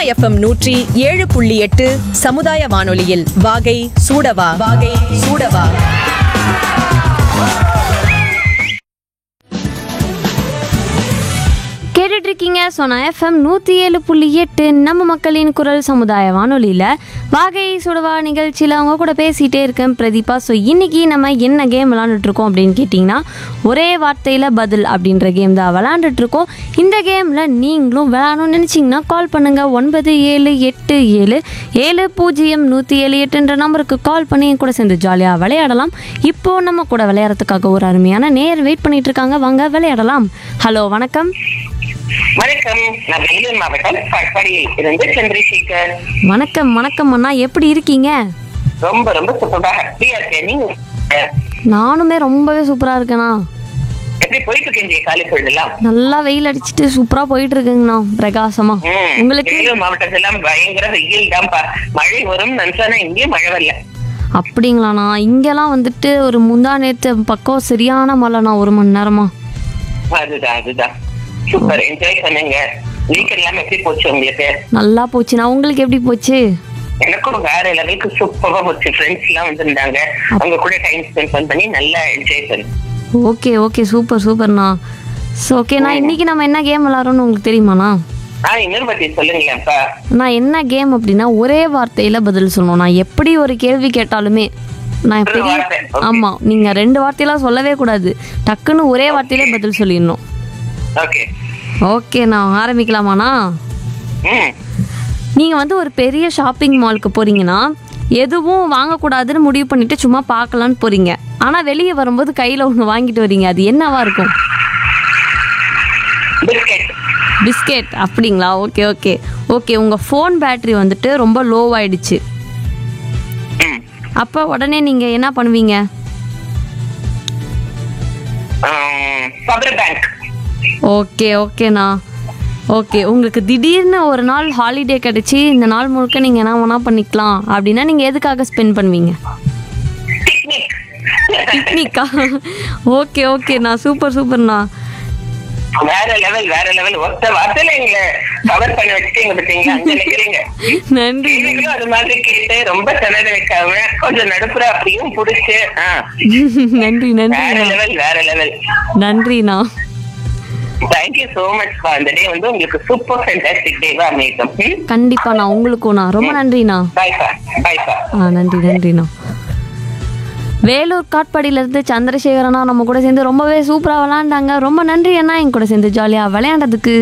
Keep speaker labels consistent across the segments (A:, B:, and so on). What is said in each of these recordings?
A: FM நூற்றி ஏழு புள்ளி எட்டு சமுதாய வானொலியில் வாகை சூடவா வாகை சூடவா
B: கேட்டுட்டு இருக்கீங்க சோனா எஃப்எம் நூற்றி ஏழு புள்ளி எட்டு நம்ம மக்களின் குரல் சமுதாய வானொலியில் வாகை சுடவா நிகழ்ச்சியில் அவங்க கூட பேசிகிட்டே இருக்கேன் பிரதீபா ஸோ இன்னைக்கு நம்ம என்ன கேம் விளாண்டுட்டு இருக்கோம் அப்படின்னு கேட்டிங்கன்னா ஒரே வார்த்தையில் பதில் அப்படின்ற கேம் தான் விளாண்டுட்டு இருக்கோம் இந்த கேமில் நீங்களும் விளாடணும்னு நினச்சிங்கன்னா கால் பண்ணுங்கள் ஒன்பது ஏழு எட்டு ஏழு ஏழு பூஜ்ஜியம் நூற்றி ஏழு எட்டுன்ற நம்பருக்கு கால் பண்ணி என் கூட சேர்ந்து ஜாலியாக விளையாடலாம் இப்போது நம்ம கூட விளையாடுறதுக்காக ஒரு அருமையான நேர் வெயிட் பண்ணிட்டு இருக்காங்க வாங்க விளையாடலாம் ஹலோ வணக்கம்
C: வணக்கம் நான் வேலூர் மாவட்டம் பட்பாடியில் இருந்து சந்திரசேகர்
B: வணக்கம் வணக்கம் அண்ணா எப்படி இருக்கீங்க
C: ரொம்ப ரொம்ப சூப்பரா ஹாப்பியா இருக்கேன் நீங்க
B: நானுமே ரொம்பவே சூப்பரா இருக்கேண்ணா
C: எப்படி போயிட்டு இருக்கீங்க காலை பொழுதெல்லாம்
B: நல்லா வெயில் அடிச்சிட்டு சூப்பரா போயிட்டு இருக்குங்கண்ணா பிரகாசமா
C: ம்,
B: உங்களுக்கு
C: வேலூர் மாவட்டத்தெல்லாம் பயங்கர வெயில் தான்ப்பா மழை வரும் நினைச்சானா இங்கேயும் மழை வரல
B: அப்படிங்களாண்ணா இங்கெல்லாம் வந்துட்டு ஒரு முந்தா நேத்து பக்கம் சரியான மழைண்ணா ஒரு மணி நேரமா
C: அதுதான் அதுதான் சூப்பர் என்ஜாய் பண்ணுங்க வீக் எல்லாம் எப்படி போச்சு உங்களுக்கு
B: நல்லா போச்சுண்ணா உங்களுக்கு எப்படி போச்சு
C: எனக்கும் வேற லெவலுக்கு சூப்பரா போச்சு ஃப்ரெண்ட்ஸ் எல்லாம் வந்திருந்தாங்க அவங்க கூட டைம் ஸ்பெண்ட் பண்ணி நல்லா என்ஜாய் பண்ணேன்
B: ஓகே ஓகே சூப்பர் சூப்பர்ண்ணா ஸோ ஓகேண்ணா இன்னைக்கு நம்ம என்ன கேம் விளாட்றோம்னு உங்களுக்கு தெரியுமாண்ணா
C: ஆ இன்னொரு பத்தி சொல்லுங்களேன்ப்பா
B: நான் என்ன கேம் அப்படின்னா ஒரே வார்த்தையில பதில் சொல்லணும் நான் எப்படி ஒரு கேள்வி கேட்டாலுமே நான்
C: ஒரு
B: பெரிய
C: வார்த்தை, okay.
B: ஆமா நீங்க ரெண்டு வார்த்தையெல்லாம் சொல்லவே கூடாது டக்குன்னு ஒரே வார்த்தையிலே பதில் சொல்லிடணும்
C: ஓகே
B: ஓகே நான் ஆரம்பிக்கலாமாண்ணா
C: ம்
B: நீங்க வந்து ஒரு பெரிய ஷாப்பிங் மாலுக்கு போறீங்கன்னா எதுவும் வாங்கக்கூடாதுன்னு முடிவு பண்ணிட்டு சும்மா பார்க்கலான்னு போறீங்க ஆனா வெளியே வரும்போது கையில ஒன்று வாங்கிட்டு வரீங்க அது என்னவா இருக்கும்
C: பிஸ்கெட்
B: பிஸ்கெட் அப்படிங்களா ஓகே ஓகே ஓகே உங்க ஃபோன் பேட்டரி வந்துட்டு ரொம்ப லோ ஆயிடுச்சு
C: ம்
B: அப்போ உடனே நீங்க என்ன பண்ணுவீங்க
C: பவர் பேங்க்
B: ஓகே ஓகேண்ணா ஓகே உங்களுக்கு திடீர்னு ஒரு நாள் ஹாலிடே கிடைச்சி இந்த நாள் முழுக்க நீங்கள் என்ன வேணா பண்ணிக்கலாம் அப்படின்னா நீங்கள் எதுக்காக ஸ்பெண்ட் பண்ணுவீங்க
C: பிக்னிக்
B: பிக்னிக்கா ஓகே ஓகேண்ணா சூப்பர் சூப்பர்ண்ணா
C: வேற லெவல் வேற லெவல் ஒத்த வார்த்தையில எங்களை கவர் பண்ண வச்சுட்டீங்க பார்த்தீங்களா அங்க நிக்கிறீங்க
B: நன்றி
C: கேள்விகளும் அது மாதிரி கேட்டு ரொம்ப திணற வைக்காம கொஞ்சம் நடுப்புற அப்படியும் புடிச்சு ஆ,
B: நன்றி
C: வேற
B: நன்றிண்ணா
C: லெவல் வேற லெவல்
B: நன்றிண்ணா
C: தேங்க்யூ சோ மச் அந்த டே வந்து உங்களுக்கு சூப்பர் ஃபேண்டாஸ்டிக் டேவா அமைக்கும்
B: கண்டிப்பாண்ணா உங்களுக்கும்ண்ணா ரொம்ப நன்றிண்ணா
C: பாய் பா பாய் பா
B: ஆ நன்றி நன்றிண்ணா வேலூர் காட்பாடியிலேருந்து சந்திரசேகரனா நம்ம கூட சேர்ந்து ரொம்பவே சூப்பராக விளாண்டாங்க ரொம்ப நன்றி அண்ணா என் கூட சேர்ந்து ஜாலியாக விளையாண்டதுக்கு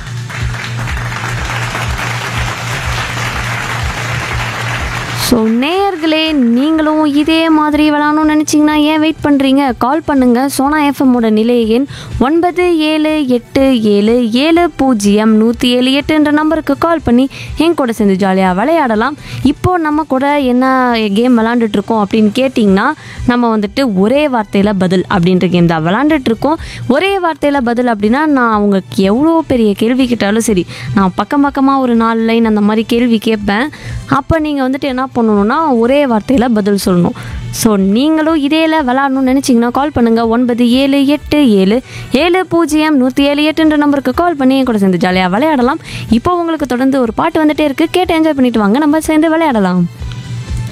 B: ஸோ நேயர்களே நீங்களும் இதே மாதிரி விளாடணும்னு நினச்சிங்கன்னா ஏன் வெயிட் பண்ணுறீங்க கால் பண்ணுங்கள் சோனா எஃப்எம்மோட நிலைய எண் ஒன்பது ஏழு எட்டு ஏழு ஏழு பூஜ்ஜியம் நூற்றி ஏழு எட்டுன்ற நம்பருக்கு கால் பண்ணி என் கூட சேர்ந்து ஜாலியாக விளையாடலாம் இப்போது நம்ம கூட என்ன கேம் விளாண்டுட்டு இருக்கோம் அப்படின்னு கேட்டிங்கன்னா நம்ம வந்துட்டு ஒரே வார்த்தையில் பதில் அப்படின்ற கேம் தான் விளாண்டுட்டு இருக்கோம் ஒரே வார்த்தையில் பதில் அப்படின்னா நான் அவங்களுக்கு எவ்வளோ பெரிய கேள்வி கேட்டாலும் சரி நான் பக்கம் பக்கமாக ஒரு நாலு லைன் அந்த மாதிரி கேள்வி கேட்பேன் அப்போ நீங்கள் வந்துட்டு என்ன பண்ணணும்னா ஒரே வார்த்தையில் பதில் சொல்லணும் ஸோ நீங்களும் இதேல விளாடணும்னு நினச்சிங்கன்னா கால் பண்ணுங்கள் ஒன்பது ஏழு எட்டு ஏழு ஏழு பூஜ்ஜியம் நூற்றி ஏழு எட்டுன்ற நம்பருக்கு கால் பண்ணி என் கூட சேர்ந்து ஜாலியாக விளையாடலாம் இப்போ உங்களுக்கு தொடர்ந்து ஒரு பாட்டு வந்துட்டே இருக்குது கேட்டு என்ஜாய் பண்ணிட்டு வாங்க நம்ம சேர்ந்து விளையாடலாம்